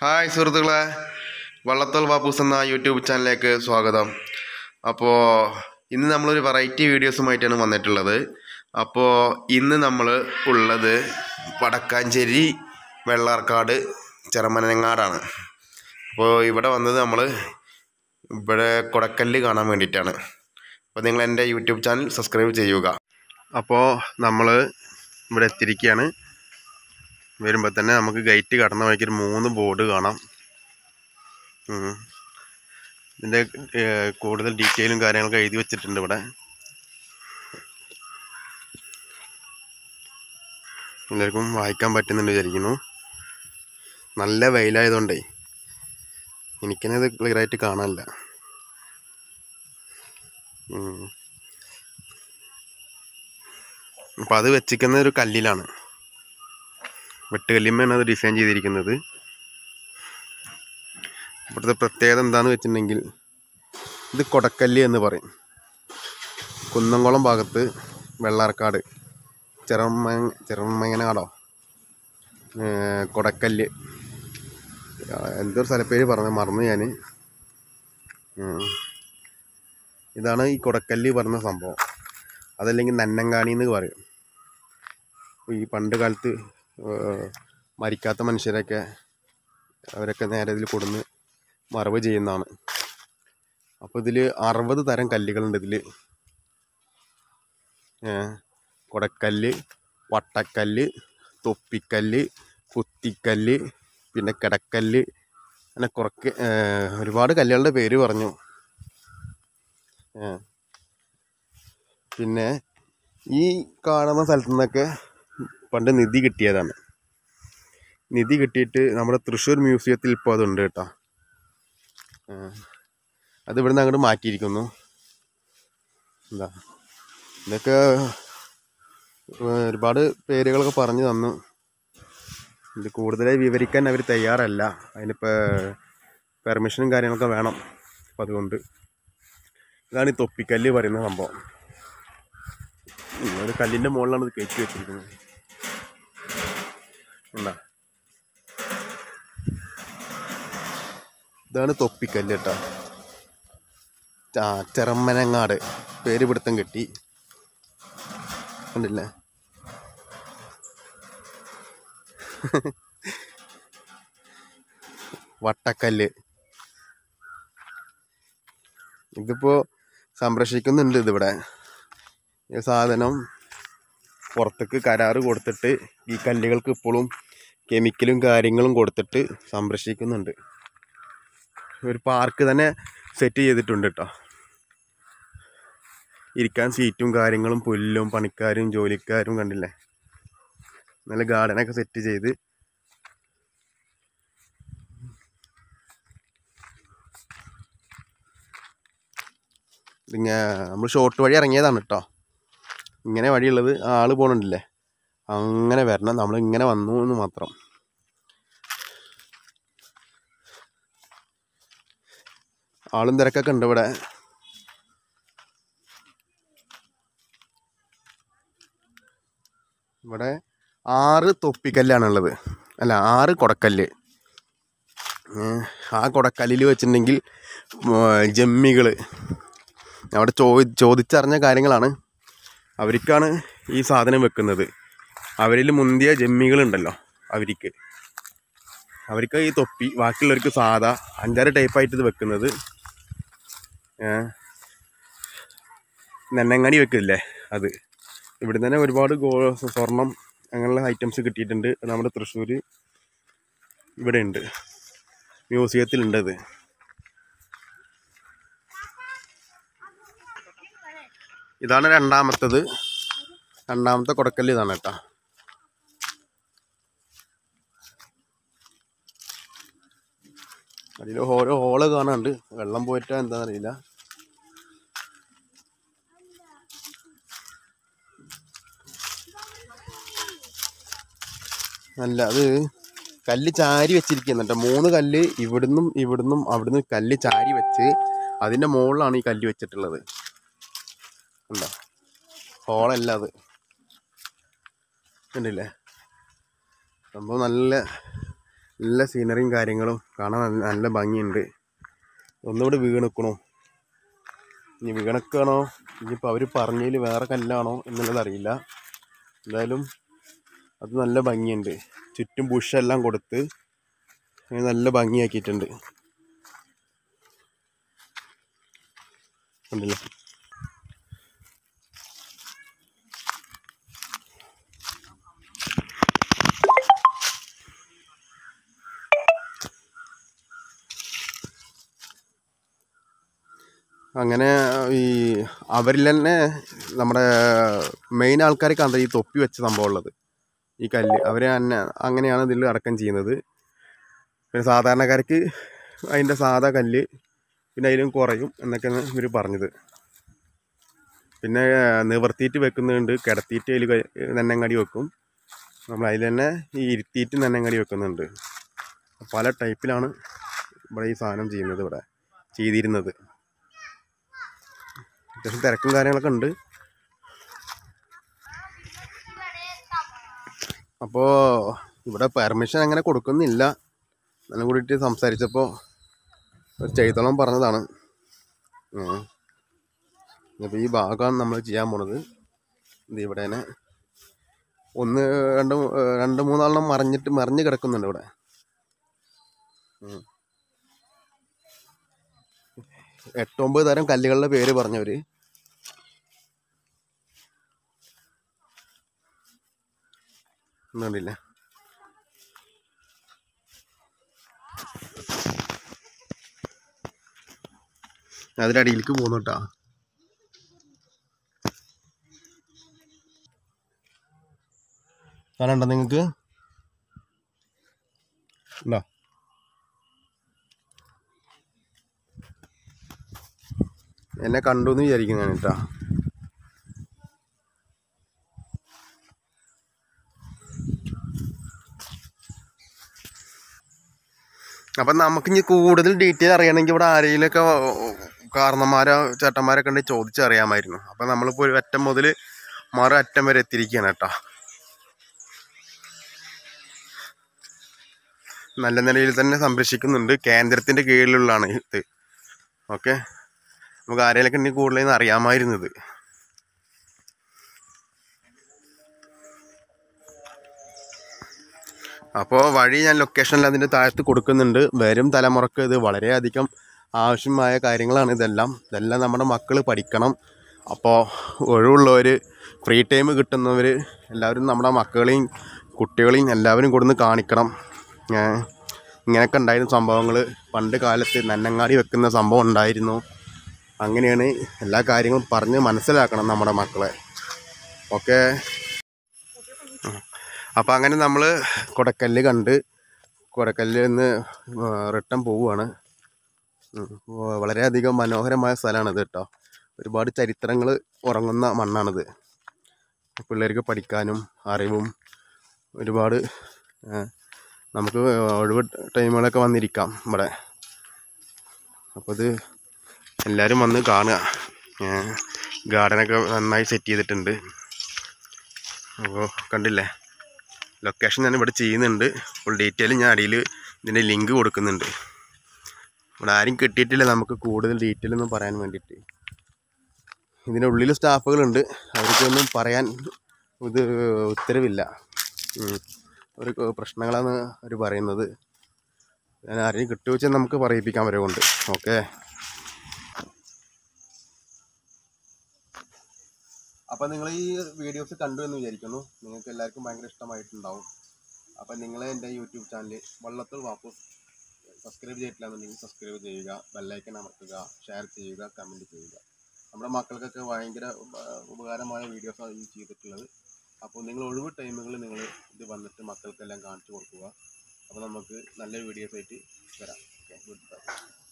Hi സുഹൃത്തുക്കളെ വള്ളത്തോൾ ബാപ്പൂസ് എന്ന YouTube ചാനലിലേക്ക് സ്വാഗതം അപ്പോൾ ഇന്ന് നമ്മളൊരു വെറൈറ്റി വീഡിയോസുമായിട്ടാണ് വന്നിട്ടുള്ളത് അപ്പോൾ ഇന്ന് നമ്മൾ ഉള്ളത് വടക്കാഞ്ചേരി വെള്ളാർക്കാട് ചെറമനങ്ങാടാണ് അപ്പോൾ ഇവിടെ വന്നത് നമ്മൾ ഇവിടെ കൊടക്കല്ല് കാണാൻ വേണ്ടിയിട്ടാണ് അപ്പോൾ നിങ്ങൾ എൻ്റെ യൂട്യൂബ് ചാനൽ സബ്സ്ക്രൈബ് ചെയ്യുക അപ്പോൾ നമ്മൾ ഇവിടെ എത്തിയിരിക്കുകയാണ് വരുമ്പോൾ തന്നെ നമുക്ക് ഗേറ്റ് കടന്ന വഴിക്ക് ഒരു മൂന്ന് ബോർഡ് കാണാം ഉം. ഇതിൻ്റെ ഏർ, കൂടുതൽ ഡീറ്റെയിലും കാര്യങ്ങളൊക്കെ എഴുതി വെച്ചിട്ടുണ്ട് ഇവിടെ എല്ലാവർക്കും വായിക്കാൻ പറ്റുന്നുണ്ട് വിചാരിക്കുന്നു നല്ല വെയിലായതുകൊണ്ടേ എനിക്കെന്നെ ഇത് ക്ലിയർ ആയിട്ട് കാണാനില്ല ഉം. അപ്പം അത് വെച്ചിരിക്കുന്ന ഒരു കല്ലിലാണ് വെട്ടുകല്ലിമ്മയാണ് അത് ഡിസൈൻ ചെയ്തിരിക്കുന്നത് ഇവിടുത്തെ പ്രത്യേകത എന്താന്ന് വെച്ചിട്ടുണ്ടെങ്കിൽ ഇത് കൊടക്കല്ല് എന്ന് പറയും കുന്നംകുളം ഭാഗത്ത് വെള്ളാർക്കാട് ചെറമ ചെറമങ്ങനാടോ ഏർ കൊടക്കല്ല് ആ, എന്തൊരു സ്ഥലപ്പേര് പറഞ്ഞ മറന്നു ഞാൻ ഇതാണ് ഈ കൊടക്കല്ല് പറഞ്ഞ സംഭവം അതല്ലെങ്കിൽ നന്നങ്കാണി എന്ന് പറയും ഈ പണ്ട് കാലത്ത് ഏർ മരിക്കാത്ത മനുഷ്യരൊക്കെ അവരൊക്കെ നേരെ ഇതിൽ കൊടുന്ന് മറവ് ചെയ്യുന്നതാണ് അപ്പോൾ ഇതിൽ അറുപത് തരം കല്ലുകളുണ്ട് ഇതിൽ കൊടക്കല്ല് വട്ടക്കല്ല് തൊപ്പിക്കല്ല് കുത്തിക്കല്ല് പിന്നെ കിടക്കല്ല് അങ്ങനെ കുറക്ക് ഏർ ഒരുപാട് കല്ലുകളുടെ പേര് പറഞ്ഞു ഏർ പിന്നെ ഈ കാണുന്ന സ്ഥലത്തു നിന്നൊക്കെ പണ്ട് നിധി കിട്ടിയതാണ് നിധി കിട്ടിയിട്ട് നമ്മുടെ തൃശ്ശൂർ മ്യൂസിയത്തിൽ ഇപ്പോൾ അതുണ്ട് കേട്ടോ ആ. അത് ഇവിടുന്ന് അങ്ങോട്ട് മാറ്റിയിരിക്കുന്നു എന്താ ഇതൊക്കെ ഏർ ഒരുപാട് പേരുകളൊക്കെ പറഞ്ഞു തന്നു ഇത് കൂടുതലായി വിവരിക്കാൻ അവർ തയ്യാറല്ല അതിനിപ്പോൾ പെർമിഷനും കാര്യങ്ങളൊക്കെ വേണം അപ്പം അതുകൊണ്ട് ഇതാണ് ഈ തൊപ്പിക്കല്ല് പറയുന്ന സംഭവം ഉം, ഒരു കല്ലിൻ്റെ മുകളിലാണ് ഇത് കയറ്റി വെച്ചിരിക്കുന്നത് ഉണ്ടാ ഇതാണ് തൊപ്പിക്കല്ല് കേട്ടോ ആ ചെറമ്മനങ്ങാട് പേര് പിടുത്തം കിട്ടി കണ്ടില്ലേ വട്ടക്കല്ല് ഇതിപ്പോൾ സംരക്ഷിക്കുന്നുണ്ട് ഇതിവിടെ ഈ സാധനം പുറത്തേക്ക് കരാറ് കൊടുത്തിട്ട് ഈ കല്ലുകൾക്ക് ഇപ്പോഴും കെമിക്കലും കാര്യങ്ങളും കൊടുത്തിട്ട് സംരക്ഷിക്കുന്നുണ്ട് ഒരു പാർക്ക് തന്നെ സെറ്റ് ചെയ്തിട്ടുണ്ട് കേട്ടോ ഇരിക്കാൻ സീറ്റും കാര്യങ്ങളും പുല്ലും പണിക്കാരും ജോലിക്കാരും കണ്ടില്ലേ നല്ല ഗാർഡനൊക്കെ സെറ്റ് ചെയ്ത് ഇതിങ്ങനെ നമ്മൾ ഷോർട്ട് വഴി ഇറങ്ങിയതാണ് കേട്ടോ ഇങ്ങനെ വഴിയുള്ളത് ആള് പോകണില്ലേ അങ്ങനെ വരണം നമ്മൾ ഇങ്ങനെ വന്നു എന്ന് മാത്രം ആളും തിരക്കൊക്കെ ഉണ്ട് ഇവിടെ ഇവിടെ ആറ് തൊപ്പിക്കല്ലാണുള്ളത് അല്ല ആറ് കൊടക്കല്ല് ഏഹ് ആ കൊടക്കല്ലിൽ വെച്ചിട്ടുണ്ടെങ്കിൽ ജമ്മികൾ അവിടെ ചോ ചോദിച്ചറിഞ്ഞ കാര്യങ്ങളാണ് അവർക്കാണ് ഈ സാധനം വെക്കുന്നത് അവരിൽ മുന്തിയ ജമ്മികളുണ്ടല്ലോ അവർക്ക് അവർക്ക് ഈ തൊപ്പി ബാക്കിയുള്ളവർക്ക് സാധാ അഞ്ചാറ് ടൈപ്പായിട്ട് ഇത് വെക്കുന്നത് ഏഹ് നെന്നങ്ങാടി വെക്കില്ലേ അത് ഇവിടെ തന്നെ ഒരുപാട് ഗോ സ്വർണം അങ്ങനെയുള്ള ഐറ്റംസ് കിട്ടിയിട്ടുണ്ട് അത് നമ്മുടെ തൃശ്ശൂർ ഇവിടെ ഉണ്ട് മ്യൂസിയത്തിലുണ്ട് അത് ഇതാണ് രണ്ടാമത്തത് രണ്ടാമത്തെ കൊടക്കല്ല് ഇതാണ് കേട്ടോ അതിൽ ഓരോ ഹോള് കാണാനുണ്ട് വെള്ളം പോയിട്ടാ എന്താണെന്നറിയില്ല അല്ല അത് കല്ല് ചാരി വെച്ചിരിക്കുന്നുണ്ട് മൂന്ന് കല്ല് ഇവിടുന്നും ഇവിടുന്നും അവിടുന്ന് കല്ല് ചാരി വെച്ച് അതിൻ്റെ മുകളിലാണ് ഈ കല്ല് വെച്ചിട്ടുള്ളത് ഉണ്ടോ ഹോളല്ല അത് കണ്ടില്ലേ സംഭവം നല്ല നല്ല സീനറിയും കാര്യങ്ങളും കാണാൻ നല്ല- നല്ല ഭംഗിയുണ്ട് ഒന്നുകൂടി വീണക്കണോ ഇനി വീണക്കാണോ ഇനിയിപ്പോൾ അവർ പറഞ്ഞതിൽ വേറെ കല്ലാണോ എന്നുള്ളത് അറിയില്ല എന്തായാലും അത് നല്ല ഭംഗിയുണ്ട് ചുറ്റും ബുഷെല്ലാം കൊടുത്ത് അങ്ങനെ നല്ല ഭംഗിയാക്കിയിട്ടുണ്ട് കണ്ടില്ലേ അങ്ങനെ ഈ അവരിൽ തന്നെ നമ്മുടെ മെയിൻ ആൾക്കാരെ കണ്ട ഈ തൊപ്പി വെച്ച സംഭവം ഉള്ളത് ഈ കല്ല് അവരെ തന്നെ അങ്ങനെയാണ് ഇതിൽ അടക്കം ചെയ്യുന്നത് പിന്നെ സാധാരണക്കാർക്ക് അതിൻ്റെ സാധാ കല്ല് പിന്നെ അതിലും കുറയും എന്നൊക്കെയാണ് ഇവർ പറഞ്ഞത് പിന്നെ നിവർത്തിയിട്ട് വെക്കുന്നുണ്ട് കിടത്തിയിട്ട് അതിൽ നെന്നങ്ങാടി വെക്കും നമ്മൾ അതിൽ തന്നെ ഈ ഇരുത്തിയിട്ട് നെന്നങ്ങാടി വെക്കുന്നുണ്ട് പല ടൈപ്പിലാണ് ഇവിടെ ഈ സാധനം ചെയ്യുന്നത് ഇവിടെ ചെയ്തിരുന്നത് അത്യാവശ്യം തിരക്കും കാര്യങ്ങളൊക്കെ ഉണ്ട് അപ്പോൾ ഇവിടെ പെർമിഷൻ അങ്ങനെ കൊടുക്കുന്നില്ല എന്നെ കൂടിയിട്ട് സംസാരിച്ചപ്പോൾ ഒരു ചെയ്തോളം പറഞ്ഞതാണ് അപ്പോൾ ഈ ഭാഗമാണ് നമ്മൾ ചെയ്യാൻ പോണത് ഇത് ഇവിടെ തന്നെ ഒന്ന് രണ്ട് മൂ- ഏഹ് രണ്ട് മൂന്നാലെണ്ണം മറിഞ്ഞിട്ട് മറിഞ്ഞ് കിടക്കുന്നുണ്ട് ഇവിടെ ഉം. എട്ടൊമ്പത് തരം കല്ലുകളുടെ പേര് പറഞ്ഞവര് ഒന്നുമില്ല അതിനടിയിലേക്ക് പോകുന്നു കേട്ടോ കാണണ്ട നിങ്ങൾക്ക് ഉണ്ടോ എന്നെ കണ്ടു എന്ന് വിചാരിക്കുന്നതാണ് കേട്ടോ അപ്പം നമുക്ക് ഇനി കൂടുതൽ ഡീറ്റെയിൽ അറിയണമെങ്കിൽ ഇവിടെ ആരെങ്കിലുമൊക്കെ കാരണന്മാരോ ചേട്ടന്മാരൊക്കെ ഉണ്ടെങ്കിൽ ചോദിച്ചറിയാമായിരുന്നു അപ്പം നമ്മളിപ്പോൾ ഒരു അറ്റം മുതൽ മറു അറ്റം വരെ എത്തിയിരിക്കുകയാണ് കേട്ടോ നല്ല നിലയിൽ തന്നെ സംരക്ഷിക്കുന്നുണ്ട് കേന്ദ്രത്തിൻ്റെ കീഴിലുള്ളതാണ് ഇത് ഓക്കെ നമുക്ക് ആരെങ്കിലൊക്കെ ഉണ്ടെങ്കിൽ കൂടുതൽ അറിയാമായിരുന്നത് അപ്പോൾ വഴി ഞാൻ ലൊക്കേഷനിൽ അതിൻ്റെ താഴത്ത് കൊടുക്കുന്നുണ്ട് വരും തലമുറക്ക് ഇത് വളരെയധികം ആവശ്യമായ കാര്യങ്ങളാണ് ഇതെല്ലാം ഇതെല്ലാം നമ്മുടെ മക്കൾ പഠിക്കണം അപ്പോൾ ഒഴിവുള്ളവർ ഫ്രീ ടൈം കിട്ടുന്നവർ എല്ലാവരും നമ്മുടെ മക്കളെയും കുട്ടികളെയും എല്ലാവരും കൊടുന്ന് കാണിക്കണം ഏ, ഇങ്ങനെയൊക്കെ ഉണ്ടായിരുന്ന സംഭവങ്ങൾ പണ്ട് കാലത്ത് നന്നങ്ങാടി വെക്കുന്ന സംഭവം ഉണ്ടായിരുന്നു അങ്ങനെയാണ് എല്ലാ കാര്യങ്ങളും പറഞ്ഞ് മനസ്സിലാക്കണം നമ്മുടെ മക്കളെ ഓക്കെ അപ്പോൾ അങ്ങനെ നമ്മൾ കൊടക്കല്ല് കണ്ട് കൊടക്കല്ലിൽ നിന്ന് റിട്ടേൺ പോവുകയാണ് ഉം. വ- വളരെയധികം മനോഹരമായ സ്ഥലമാണിത് കേട്ടോ ഒരുപാട് ചരിത്രങ്ങൾ ഉറങ്ങുന്ന മണ്ണാണിത് പിള്ളേർക്ക് പഠിക്കാനും അറിവും ഒരുപാട് ആ, നമുക്ക് ഒഴിവ് ടൈമുകളൊക്കെ വന്നിരിക്കാം ഇവിടെ അപ്പോൾ ഇത് എല്ലാവരും വന്ന് കാണുക ഗാർഡനൊക്കെ നന്നായി സെറ്റ് ചെയ്തിട്ടുണ്ട് അപ്പോൾ കണ്ടില്ലേ ലൊക്കേഷൻ ഞാൻ ഇവിടെ ചെയ്യുന്നുണ്ട് ഫുൾ ഡീറ്റെയിൽ ഞാൻ അടിയിൽ ഇതിൻ്റെ ലിങ്ക് കൊടുക്കുന്നുണ്ട് ഇവിടെ ആരും കിട്ടിയിട്ടില്ല നമുക്ക് കൂടുതൽ ഡീറ്റെയിൽ ഒന്നും പറയാൻ വേണ്ടിയിട്ട് ഇതിൻ്റെ ഉള്ളിൽ സ്റ്റാഫുകളുണ്ട് അവർക്കൊന്നും പറയാൻ ഇത് ഉത്തരവില്ല ഉം. ഒരു പ്രശ്നങ്ങളാണ് അവർ പറയുന്നത് ഞാൻ ആരെയും കിട്ടുക വെച്ചാൽ നമുക്ക് പറയിപ്പിക്കാൻ വരെ കൊണ്ട് ഓക്കെ അപ്പോൾ നിങ്ങൾ ഈ വീഡിയോസ് കണ്ടു എന്ന് വിചാരിക്കുന്നു നിങ്ങൾക്ക് എല്ലാവർക്കും ഭയങ്കര ഇഷ്ടമായിട്ടുണ്ടാവും അപ്പോൾ നിങ്ങൾ എൻ്റെ YouTube channel Vallathol Vappoos subscribe ചെയ്തിട്ടില്ല എന്നുണ്ടെങ്കിൽ സബ്സ്ക്രൈബ് ചെയ്യുക ബെല്ലൈക്കൻ അമർത്തുക ഷെയർ ചെയ്യുക കമൻറ്റ് ചെയ്യുക നമ്മുടെ മക്കൾക്കൊക്കെ ഭയങ്കര ഉപ- ഉപകാരമായ വീഡിയോസാണ് ഈ ചെയ്തിട്ടുള്ളത് അപ്പോൾ നിങ്ങൾ ഒഴിവ് ടൈമുകളിൽ നിങ്ങൾ ഇത് വന്നിട്ട് മക്കൾക്കെല്ലാം കാണിച്ചു കൊടുക്കുക അപ്പോൾ നമുക്ക് നല്ല വീഡിയോസ് ആയിട്ട് വരാം ഓക്കെ ഗുഡ് ബൈ